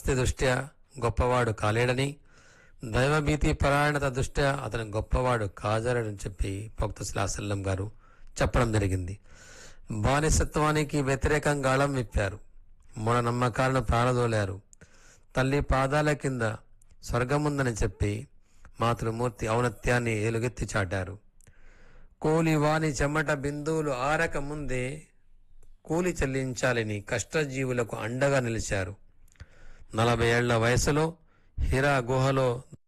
ఆస్తి దృష్ట్యా గొప్పవాడు కాలేడని దైవభీతి పరాయణత దృష్ట్యా అతను గొప్పవాడు కాజారని చెప్పి భక్త శిలాసల్లం గారు చెప్పడం జరిగింది బానిసత్వానికి వ్యతిరేకంగా గాళం విప్పారు మూఢ నమ్మకాలను ప్రారదోలారు తల్లి పాదాల కింద స్వర్గముందని చెప్పి మాతృమూర్తి ఔన్నత్యాన్ని ఎలుగెత్తి చాటారు కూలి వాని చెమట బిందువులు ఆరక ముందే కూలి చెల్లించాలని కష్టజీవులకు అండగా నిలిచారు నలభై ఏళ్ల వయసులో హిరా గుహలో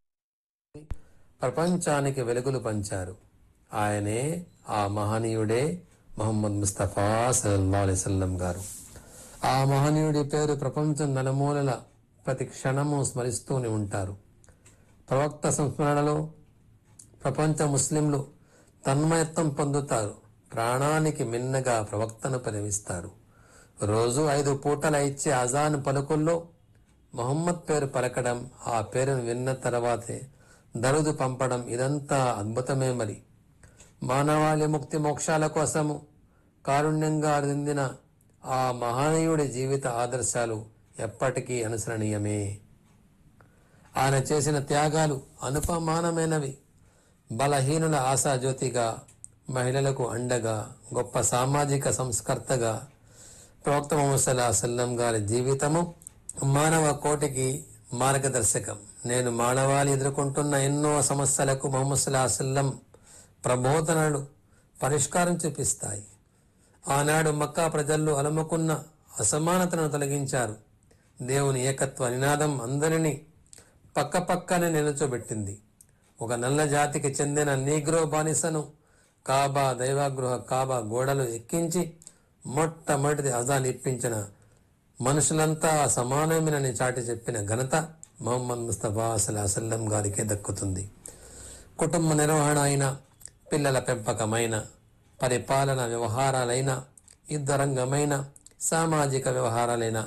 ప్రపంచానికి వెలుగులు పంచారు ఆయనే ఆ మహనీయుడే మొహమ్మద్ ముస్తఫా సల్లల్లాహు అలైహి వసల్లం గారు ఆ మహనీయుడి పేరు ప్రపంచం నలుమూలల ప్రతి క్షణము స్మరిస్తూనే ఉంటారు ప్రవక్త సంస్మరణలో ప్రపంచ ముస్లింలు తన్మయత్వం పొందుతారు ప్రాణానికి మిన్నగా ప్రవక్తను పరివిస్తారు రోజు ఐదు పూటల ఇచ్చే అజాన్ పలుకుల్లో మొహమ్మద్ పేరు పలకడం ఆ పేరును విన్న తర్వాతే దరుదు పంపడం ఇదంతా అద్భుతమే మరి మానవాళి ముక్తి మోక్షాల కోసము కారుణ్యంగా అందిన ఆ మహనీయుడి జీవిత ఆదర్శాలు ఎప్పటికీ అనుసరణీయమే ఆయన చేసిన త్యాగాలు అనుపమానమైనవి బలహీనుల ఆశాజ్యోతిగా మహిళలకు అండగా గొప్ప సామాజిక సంస్కర్తగా ప్రవక్త మొహమ్మద్ సల్లం గారి జీవితము మానవ కోటికి మార్గదర్శకం నేను మానవాళి ఎదుర్కొంటున్న ఎన్నో సమస్యలకు మొహమ్మద్ సల్లం ప్రబోధనలు పరిష్కారం చూపిస్తాయి ఆనాడు మక్కా ప్రజల్లో అలముకున్న అసమానతను తొలగించారు దేవుని ఏకత్వ నినాదం అందరినీ పక్కపక్కనే నిలుచోబెట్టింది ఒక నల్ల జాతికి చెందిన నీగ్రో బానిసను కాబా దైవగృహ కాబా గోడలు ఎక్కించి మొట్టమొదటి అజాన్ ఇప్పించిన మనుషులంతా సమానమేనని చాటి చెప్పిన ఘనత మొహమ్మద్ ముస్తఫా సల్లాహం గారికే దక్కుతుంది కుటుంబ నిర్వహణ అయిన పిల్లల పెంపకమైన పరిపాలన వ్యవహారాలైన యుద్ధరంగమైన సామాజిక వ్యవహారాలైన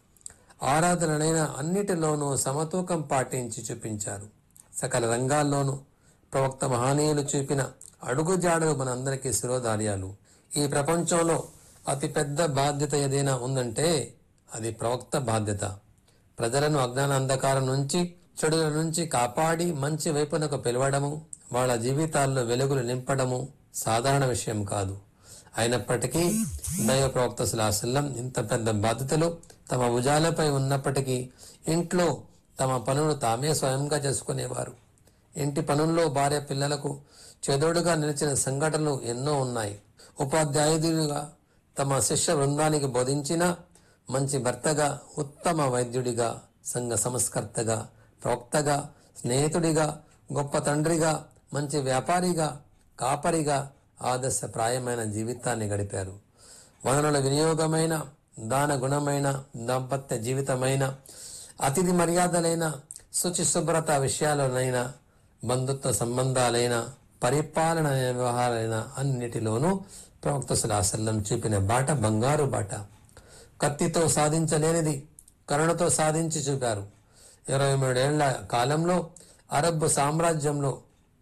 ఆరాధనలైన అన్నిటిలోనూ సమతూకం పాటించి చూపించారు సకల రంగాల్లోనూ ప్రవక్త మహనీయులు చూపిన అడుగుజాడలు మనందరికీ శిరోధార్యాలు ఈ ప్రపంచంలో అతిపెద్ద బాధ్యత ఏదైనా ఉందంటే అది ప్రవక్త బాధ్యత ప్రజలను అజ్ఞాన అంధకారం నుంచి చెడుల నుంచి కాపాడి మంచి వైపునకు పిలవడము వాళ్ళ జీవితాల్లో వెలుగులు నింపడము సాధారణ విషయం కాదు అయినప్పటికీ దైవ ప్రవక్త సులాసల్లం ఇంత పెద్ద బాధ్యతలు తమ భుజాలపై ఉన్నప్పటికీ ఇంట్లో తమ పనులు తామే స్వయంగా చేసుకునేవారు ఇంటి పనుల్లో భార్య పిల్లలకు చెదోడుగా నిలిచిన సంఘటనలు ఎన్నో ఉన్నాయి ఉపాధ్యాయుడిగా తమ శిష్య బృందానికి బోధించిన మంచి భర్తగా ఉత్తమ వైద్యుడిగా సంఘ సంస్కర్తగా ప్రవక్తగా స్నేహితుడిగా గొప్ప తండ్రిగా మంచి వ్యాపారిగా కాపరిగా ఆదర్శప్రాయమైన జీవితాన్ని గడిపారు వనరుల వినియోగమైన దాన గుణమైన దాంపత్య జీవితమైన అతిథి మర్యాదలైన శుచి శుభ్రత విషయాలనైనా బంధుత్వ సంబంధాలైన పరిపాలన వ్యవహారాలైన అన్నిటిలోనూ ప్రవక్త సులాసల్లం చూపిన బాట బంగారు బాట కత్తితో సాధించలేనిది కరుణతో సాధించి చూపారు ఇరవై మూడేళ్ల కాలంలో అరబ్ సామ్రాజ్యంలో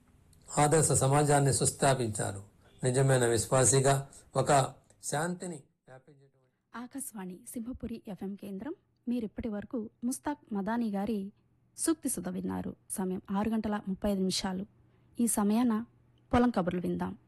ఆదర్శ సమాజాన్ని సుస్థాపించారు నిజమైన విశ్వాసిగా ఒక శాంతిని వ్యాపించేటువంటి ఆకాశవాణి సింహపురి ఎఫ్ఎం కేంద్రం మీరిప్పటి వరకు ముస్తాక్ మదాని గారి సూక్తి సుధ విన్నారు సమయం ఆరు గంటల ముప్పై ఐదు నిమిషాలు ఈ సమయాన పొలం కబుర్లు విందాం